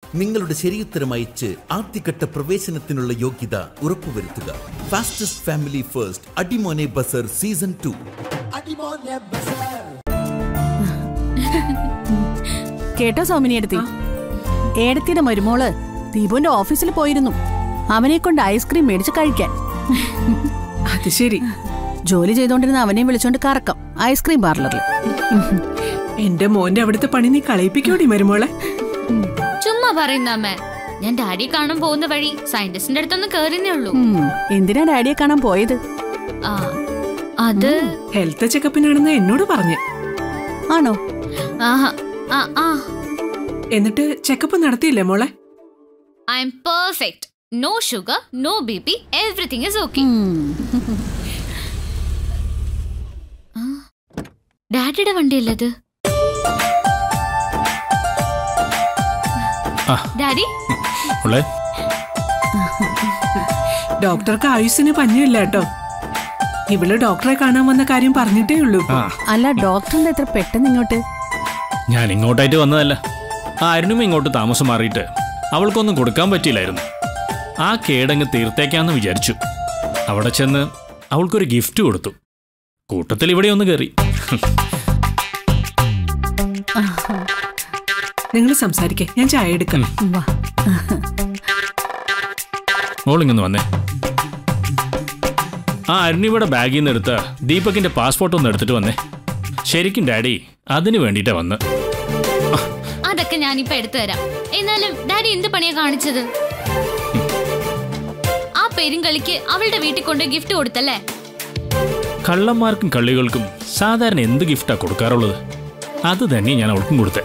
നിങ്ങളുടെ ശരിയുത്തരം അയച്ച് ആദ്യഘട്ട പ്രവേശനത്തിനുള്ള യോഗ്യത ഉറപ്പുവരുത്തുക ഫാസ്റ്റസ്റ്റ് ഫാമിലി ഫസ്റ്റ് അടിമോനെ ബസർ സീസൺ ടു കേട്ടോ സൗമിനി എടുത്തി ഏടത്തിയുടെ മരുമോള് ദീപുവിന്റെ ഓഫീസിൽ പോയിരുന്നു അവനെ കൊണ്ട് ഐസ്ക്രീം മേടിച്ച് കഴിക്കാൻ അത് ശരി ജോലി ചെയ്തോണ്ടിരുന്ന അവനെയും വിളിച്ചോണ്ട് കറക്കം ഐസ്ക്രീം പാർലറിൽ എന്റെ മോന്റെ അവിടുത്തെ പണി നീ കളയിപ്പിക്കോടി മരുമോളെ ചുമ്മാ പറയുന്ന അമ്മ ഞാൻ ഡാഡി കാണാൻ പോകുന്ന വഴി സയന്റിസ്റ്റിന്റെ അടുത്തൊന്ന് കേറിന്നേ ഉള്ളൂ ഉം, എന്തിനാ ഡാഡിയെ കാണാൻ പോയത് ആ അത് ഹെൽത്ത് ചെക്കപ്പിനാണെന്ന് എന്നോട് പറഞ്ഞു ആണോ ആഹാ ആ ആ എന്നിട്ട് ചെക്കപ്പ് നടത്തിയില്ലേ മോളെ I M perfect no sugar no B P everything is okay ഉം. ഡാഡിയുടെ വണ്ടിയല്ലേ ഇത് ആ. ഡാഡി ഉള്ളേ ഡോക്ടർക്ക് ആയുസ്സിന് പഞ്ഞമില്ല കേട്ടോ ഇവള് ഡോക്ടറെ കാണാൻ വന്ന കാര്യം പറഞ്ഞിട്ടേ ഉള്ളൂ ആ അല്ല ഡോക്ടറിന്റെ എത്ര പെട്ടെന്ന് ഇങ്ങോട്ട് ഞാൻ ഇങ്ങോട്ടായിട്ട് വന്നതല്ല ആ അരുണും ഇങ്ങോട്ട് താമസം മാറിയിട്ട് അവൾക്കൊന്നും കൊടുക്കാൻ പറ്റിയില്ലായിരുന്നു ആ കേടങ്ങ് തീർത്തേക്കാന്ന് വിചാരിച്ചു അവിടെ ചെന്ന് അവൾക്കൊരു ഗിഫ്റ്റ് കൊടുത്തു കൂട്ടത്തിൽ ഇവിടെ ഒന്ന് കയറി നിങ്ങൾ സംസാരിക്കേ ഞാൻ ചായ എടുക്കാം വാ മോളിങ്ങൊന്ന് വന്നേ ആ അരുണിവിടെ ബാഗിൽ നിന്ന് എടുത്ത ദീപകിന്റെ പാസ്പോർട്ട് ഒന്ന് എടുത്തിട്ട് വന്നേ ശരിക്കും ഡാഡി അതിന് വേണ്ടിയിട്ടാ വന്ന് അതൊക്കെ ഞാനിപ്പോ എടുത്തു തരാം എന്നാലും ഡാഡി എന്ത് പണിയാ കാണിച്ചത് ആ പെരുങ്കളിക്ക് അവളുടെ വീട്ടിൽ കൊണ്ട് ഗിഫ്റ്റ് കൊടുത്തല്ലേ കള്ളന്മാർക്കും കള്ളികൾക്കും സാധാരണ എന്ത് ഗിഫ്റ്റാ കൊടുക്കാറുള്ളത് അത് തന്നെ ഞാൻ അവൾക്കും കൊടുത്തേ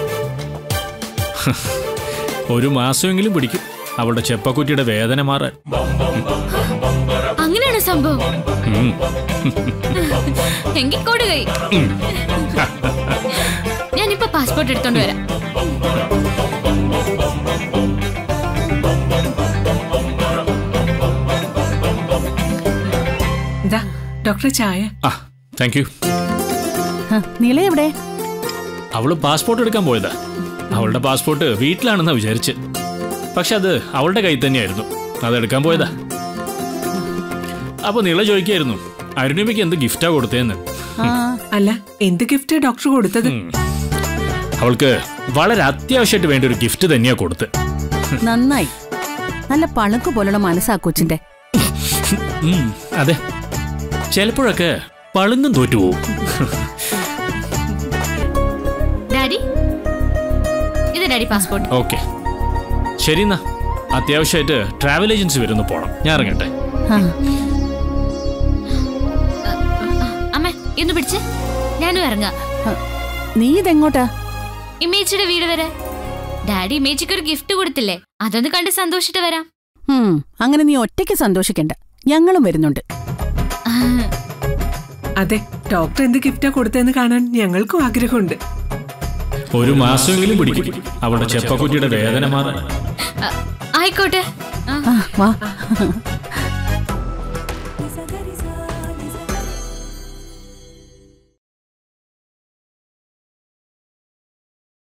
ഒരു മാസമെങ്കിലും പിടിക്കും അവളുടെ ചെപ്പക്കുറ്റിയുടെ വേദന മാറാൻ അങ്ങനെയാണ് സംഭവം ഉം. എങ്കിൽ കൊടുകൈ ഞാനിപ്പോ പാസ്പോർട്ട് എടുത്തോണ്ട് വരാം ഇതാ ഡോക്ടറെ ചായ ആ താങ്ക് യു ആ, നീല എവിടെ അവള് പാസ്പോർട്ട് എടുക്കാൻ പോയതാ അവളുടെ പാസ്പോർട്ട് വീട്ടിലാണെന്നാ വിചാരിച്ച് പക്ഷെ അത് അവളുടെ കയ്യിൽ തന്നെയായിരുന്നു അതെടുക്കാൻ പോയതാ അപ്പൊ നീള ചോദിക്കായിരുന്നു അരുണിമയ്ക്ക് എന്ത് ഗിഫ്റ്റാ കൊടുത്തേന്ന് ആ അല്ല എന്ത് ഗിഫ്റ്റ് ഡോക്ടർ കൊടുത്തത് ഉം. അവൾക്ക് വളരെ അത്യാവശ്യമായിട്ട് വേണ്ട ഒരു ഗിഫ്റ്റ് തന്നെയാ കൊടുത്ത് നന്നായി നല്ല പളുക്ക് പോലുള്ള മനസ്സാ കൊച്ചിന്റെ ഉം, അതെ ചിലപ്പോഴൊക്കെ പളുങ്ങും തോറ്റുപോകും ഡാഡി ഇത് ഡാഡി പാസ്പോർട്ട് ഓക്കെ ശരി എന്നാ അത്യാവശ്യമായിട്ട് ട്രാവൽ ഏജൻസി വരുന്നു പോണം ഞാൻ ഇറങ്ങട്ടെ ആ, അമ്മ ഇന്ന് പിടിച്ച് ഞാനും ഇറങ്ങാം ആ, നീ ഇതെങ്ങോട്ടാ ഇമേജിയുടെ വീട് വരെ ഡാഡി ഇമേജിക്ക് ഒരു ഗിഫ്റ്റ് കൊടുത്തില്ലേ അതൊന്ന് കണ്ട് സന്തോഷിട്ട് വരാം ഉം, അങ്ങനെ നീ ഒറ്റയ്ക്ക് സന്തോഷിക്കണ്ട ഞങ്ങളും വരുന്നുണ്ട് അതെ ഡോക്ടർ എന്ത് ഗിഫ്റ്റാ കൊടുത്തതെന്ന് കാണാൻ ഞങ്ങൾക്കും ആഗ്രഹമുണ്ട് ഒരു മാസമെങ്കിലും പിടിക്കും അവളുടെ ചെപ്പക്കുറ്റിയുടെ വേദന മാറാൻ ആ, ആയിക്കോട്ടെ ആ ആ വാ